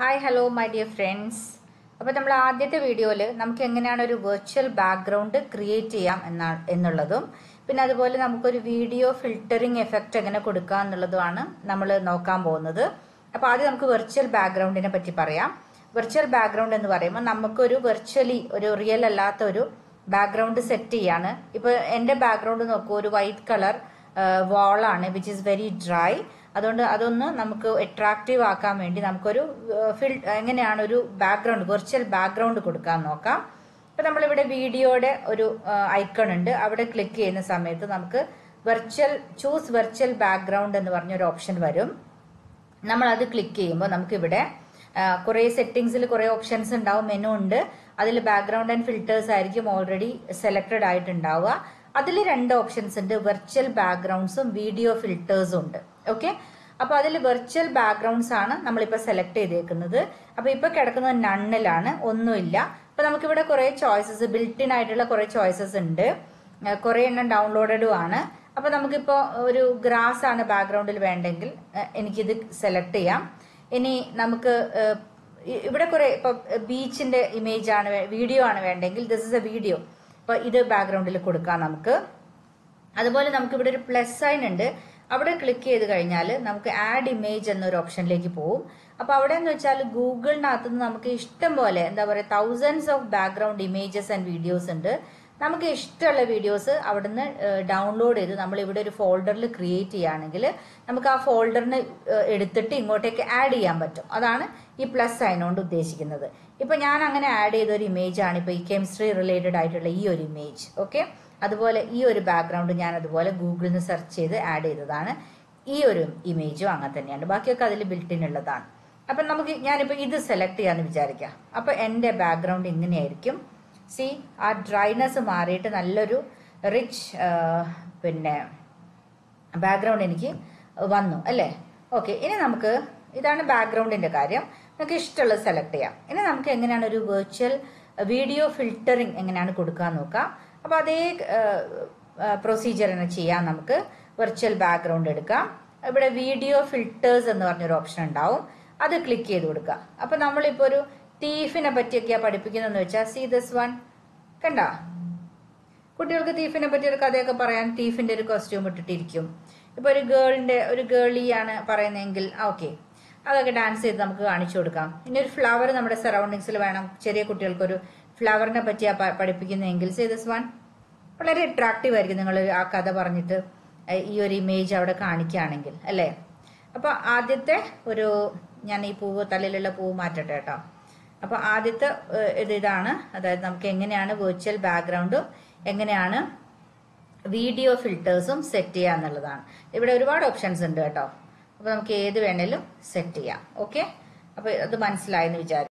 hi hello my dear friends അപ്പോൾ നമ്മൾ ആദ്യത്തെ വീഡിയോയിൽ നമുക്ക് എങ്ങനെയാണ് ഒരു വെർച്വൽ ബാക്ക്ഗ്രൗണ്ട് ക്രിയേറ്റ് ചെയ്യാം എന്നാ എന്നുള്ളതും പിന്നെ അതുപോലെ നമുക്കൊരു വീഡിയോ ഫിൽറ്ററിംഗ് എഫക്റ്റ് എങ്ങനെ കൊടുക്കാം എന്നുള്ളതുമാണ് നമ്മൾ നോക്കാൻ പോകുന്നത് അപ്പോൾ ആദ്യം നമുക്ക് വെർച്വൽ ബാക്ക്ഗ്രൗണ്ടിനെ പറ്റി പറയാം വെർച്വൽ ബാക്ക്ഗ്രൗണ്ട് എന്ന് പറയുമ്പോൾ നമുക്കൊരു വെർച്വലി ഒരു റിയൽ അല്ലാത്ത ഒരു ബാക്ക്ഗ്രൗണ്ട് സെറ്റ് ചെയ്യാണ് ഇപ്പോൾ എൻ്റെ ബാക്ക്ഗ്രൗണ്ട് നോക്കൂ ഒരു വൈറ്റ് കളർ വാളാണ് വിച്ച് ഇസ് വെരി ഡ്രൈ അതുകൊണ്ട് അതൊന്ന് നമുക്ക് അട്രാക്റ്റീവ് ആക്കാൻ വേണ്ടി നമുക്കൊരു ഫിൽ എങ്ങനെയാണ് ഒരു ബാക്ക്ഗ്രൗണ്ട് വെർച്വൽ ബാക്ക്ഗ്രൗണ്ട് കൊടുക്കാൻ നോക്കാം ഇപ്പം നമ്മളിവിടെ വീഡിയോയുടെ ഒരു ഐക്കൺ ഉണ്ട് അവിടെ ക്ലിക്ക് ചെയ്യുന്ന സമയത്ത് നമുക്ക് വെർച്വൽ ചൂസ് വെർച്വൽ ബാക്ക്ഗ്രൗണ്ട് എന്ന് പറഞ്ഞൊരു ഓപ്ഷൻ വരും നമ്മൾ അത് ക്ലിക്ക് ചെയ്യുമ്പോൾ നമുക്കിവിടെ കുറേ സെറ്റിംഗ്സിൽ കുറേ ഓപ്ഷൻസ് ഉണ്ടാവും മെനു ഉണ്ട് അതിൽ ബാക്ക്ഗ്രൗണ്ട് ആൻഡ് ഫിൽറ്റേഴ്സ് ആയിരിക്കും ഓൾറെഡി സെലക്റ്റഡ് ആയിട്ടുണ്ടാവുക അതിൽ രണ്ട് ഓപ്ഷൻസ് ഉണ്ട് വെർച്വൽ ബാക്ക്ഗ്രൗണ്ട്സും വീഡിയോ ഫിൽറ്റേഴ്സും ഉണ്ട് ഓക്കെ അപ്പൊ അതിൽ വെർച്വൽ ബാക്ക്ഗ്രൗണ്ട്സ് ആണ് നമ്മളിപ്പോൾ സെലക്ട് ചെയ്തേക്കുന്നത് അപ്പൊ ഇപ്പൊ കിടക്കുന്നത് നണ്ണിലാണ് ഒന്നുമില്ല അപ്പൊ നമുക്കിവിടെ കുറെ ചോയ്സസ് ബിൽറ്റിൻ ആയിട്ടുള്ള കുറെ ചോയ്സസ് ഉണ്ട് കുറെ എണ്ണം ഡൗൺലോഡഡും ആണ് അപ്പൊ നമുക്കിപ്പോ ഒരു ഗ്രാസ് ആണ് ബാക്ക്ഗ്രൗണ്ടിൽ വേണ്ടെങ്കിൽ എനിക്കിത് സെലക്ട് ചെയ്യാം ഇനി നമുക്ക് ഇവിടെ കുറെ ഇപ്പൊ ബീച്ചിന്റെ ഇമേജ് ആണ് വീഡിയോ ആണ് വേണ്ടെങ്കിൽ ദിസ് ഇസ് എ വീഡിയോ അപ്പൊ ഇത് ബാക്ക്ഗ്രൗണ്ടിൽ കൊടുക്കാം നമുക്ക് അതുപോലെ നമുക്ക് ഇവിടെ ഒരു പ്ലസ് സൈൻ ഉണ്ട് അവിടെ ക്ലിക്ക് ചെയ്ത് കഴിഞ്ഞാൽ നമുക്ക് ആഡ് ഇമേജ് എന്നൊരു ഓപ്ഷനിലേക്ക് പോകും അപ്പൊ അവിടെ എന്ന് വെച്ചാൽ ഗൂഗിളിനകത്ത് നിന്ന് നമുക്ക് ഇഷ്ടം പോലെ എന്താ പറയുക thousands of background images and videos ഉണ്ട് നമുക്ക് ഇഷ്ടമുള്ള വീഡിയോസ് അവിടുന്ന് ഡൗൺലോഡ് ചെയ്ത് നമ്മൾ ഇവിടെ ഒരു ഫോൾഡറിൽ ക്രിയേറ്റ് ചെയ്യുകയാണെങ്കിൽ നമുക്ക് ആ ഫോൾഡറിന് എടുത്തിട്ട് ഇങ്ങോട്ടേക്ക് ആഡ് ചെയ്യാൻ പറ്റും അതാണ് ഈ പ്ലസ് സൈൻ കൊണ്ട് ഉദ്ദേശിക്കുന്നത് ഇപ്പൊ ഞാൻ അങ്ങനെ ആഡ് ചെയ്ത ഒരു ഇമേജ് ആണ് ഇപ്പൊ ഈ കെമിസ്ട്രി റിലേറ്റഡ് ആയിട്ടുള്ള ഈ ഒരു ഇമേജ് ഓക്കെ അതുപോലെ ഈ ഒരു ബാക്ക്ഗ്രൗണ്ട് ഞാൻ അതുപോലെ ഗൂഗിളിൽ നിന്ന് സെർച്ച് ചെയ്ത് ആഡ് ചെയ്തതാണ് ഈ ഒരു ഇമേജും അങ്ങനെ തന്നെയാണ് ബാക്കിയൊക്കെ അതിൽ ബിൽറ്റിൻ ഉള്ളതാണ് അപ്പം നമുക്ക് ഞാനിപ്പോൾ ഇത് സെലക്ട് ചെയ്യാന്ന് വിചാരിക്കാം അപ്പം എൻ്റെ ബാക്ക്ഗ്രൗണ്ട് ഇങ്ങനെയായിരിക്കും സി ആ ഡ്രൈനെസ് മാറിയിട്ട് നല്ലൊരു റിച്ച് പിന്നെ ബാക്ക്ഗ്രൗണ്ട് എനിക്ക് വന്നു അല്ലേ ഓക്കെ ഇനി നമുക്ക് ഇതാണ് ബാക്ക്ഗ്രൗണ്ടിന്റെ കാര്യം നമുക്ക് ഇഷ്ടമുള്ളത് സെലക്ട് ചെയ്യാം ഇനി നമുക്ക് എങ്ങനെയാണ് ഒരു വെർച്വൽ വീഡിയോ ഫിൽറ്ററിങ് എങ്ങനെയാണ് കൊടുക്കാൻ നോക്കാം അപ്പോൾ അതേ പ്രൊസീജിയർ തന്നെ ചെയ്യാം നമുക്ക് വെർച്വൽ ബാക്ക്ഗ്രൗണ്ട് എടുക്കാം ഇവിടെ വീഡിയോ ഫിൽറ്റേഴ്സ് എന്ന് പറഞ്ഞൊരു ഓപ്ഷൻ ഉണ്ടാവും അത് ക്ലിക്ക് ചെയ്ത് കൊടുക്കുക അപ്പൊ നമ്മളിപ്പോ ഒരു തീഫിനെ പറ്റിയൊക്കെയാ പഠിപ്പിക്കുന്നതെന്ന് വെച്ചാൽ സി ദിസ് വൺ കണ്ട കുട്ടികൾക്ക് തീഫിനെ പറ്റി ഒരു കഥയൊക്കെ പറയാൻ തീഫിന്റെ ഒരു കോസ്റ്റ്യൂം ഇട്ടിട്ടിരിക്കും ഇപ്പൊ ഒരു ഗേളിന്റെ ഒരു ഗേളിയാണ് പറയുന്നതെങ്കിൽ ഓക്കെ അതൊക്കെ ഡാൻസ് ചെയ്ത് നമുക്ക് കാണിച്ചു കൊടുക്കാം ഇനി ഒരു ഫ്ലവർ നമ്മുടെ സറൗണ്ടിങ്സിൽ വേണം ചെറിയ കുട്ടികൾക്ക് ഒരു ഫ്ലവറിനെ പറ്റിയാ പഠിപ്പിക്കുന്നതെങ്കിൽ സേ ദിസ് വൺ വളരെ അട്രാക്റ്റീവ് ആയിരിക്കും നിങ്ങൾ ആ കഥ പറഞ്ഞിട്ട് ഈ ഒരു ഇമേജ് അവിടെ കാണിക്കുകയാണെങ്കിൽ അല്ലേ അപ്പൊ ആദ്യത്തെ ഒരു ഞാൻ ഈ പൂവ് തലയിലുള്ള പൂവ് മാറ്റട്ടെ കേട്ടോ അപ്പൊ ആദ്യത്തെ ഇത് ഇതാണ് അതായത് നമുക്ക് എങ്ങനെയാണ് വെർച്വൽ ബാക്ക്ഗ്രൗണ്ടും എങ്ങനെയാണ് വീഡിയോ ഫിൽറ്റേഴ്സും സെറ്റ് ചെയ്യുക എന്നുള്ളതാണ് ഇവിടെ ഒരുപാട് ഓപ്ഷൻസ് ഉണ്ട് കേട്ടോ അപ്പൊ നമുക്ക് ഏത് വേണേലും സെറ്റ് ചെയ്യാം ഓക്കെ അപ്പൊ അത് മനസ്സിലായെന്ന് വിചാരിക്കും